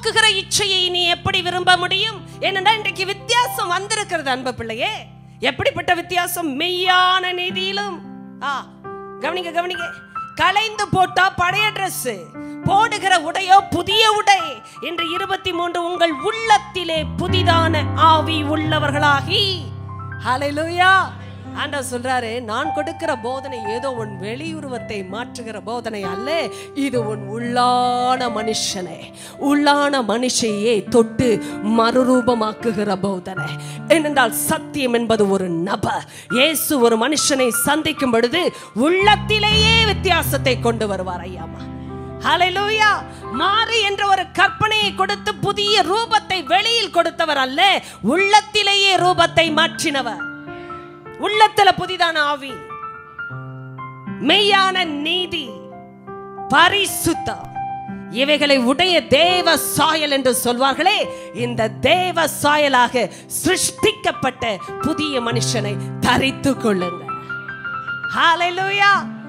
ஆக்குகிற இச்சையை நீ எப்படி விரும்ப முடியும் ஏனென்றா இன்றைக்கு வித்தியாசம் வந்திருக்கிறது அன்பு பிள்ளையே எப்படிப்பட்ட வித்தியாசம் மெய்யான நீதியிலும் ஆ கவனிங்க கவனிங்க களைந்து போட்டா பழைய Dress போடுகிற உடையோ புதிய உடை என்று இருபத்தி மூன்று உங்கள் உள்ளத்திலே புதிதான ஆவி உள்ளவர்களாகி ஹalleluya ஆண்டவர் சொல்றாரு நான் கொடுக்கிற போதனை ஏதோ உன் வெளியுருவத்தை மாற்றுகிற போதனை அல்ல இது உன் உள்ளான மனுஷனை உள்ளான மனுஷையே தொட்டு மறுரூபமாக்குகிற போதனை ஏனென்றால் சத்தியம் என்பது ஒரு நபர் இயேசு ஒரு மனுஷனை சந்திக்கும் பொழுது உள்ளத்திலேயே வித்தியாசத்தை கொண்டு வருவார் ஐயாமா ஹalleluya மாறு என்ற ஒரு கற்பனையை கொடுத்து புதிய ரூபத்தை வெளியில் கொடுத்தவர் அல்ல உள்ளத்திலேயே ரூபத்தை மாற்றினவர் உள்ளத்துல புதிதான ஆவி மெய்யான நீதி பரிசுத்தம் இவைகளை உடைய தேவ சாயல் என்று சொல்வார்களே இந்த தேவ சாயலாக சிருஷ்டிக்கப்பட்ட புதிய மனுஷனை தரித்து கொள்ளுங்க ஹalleluya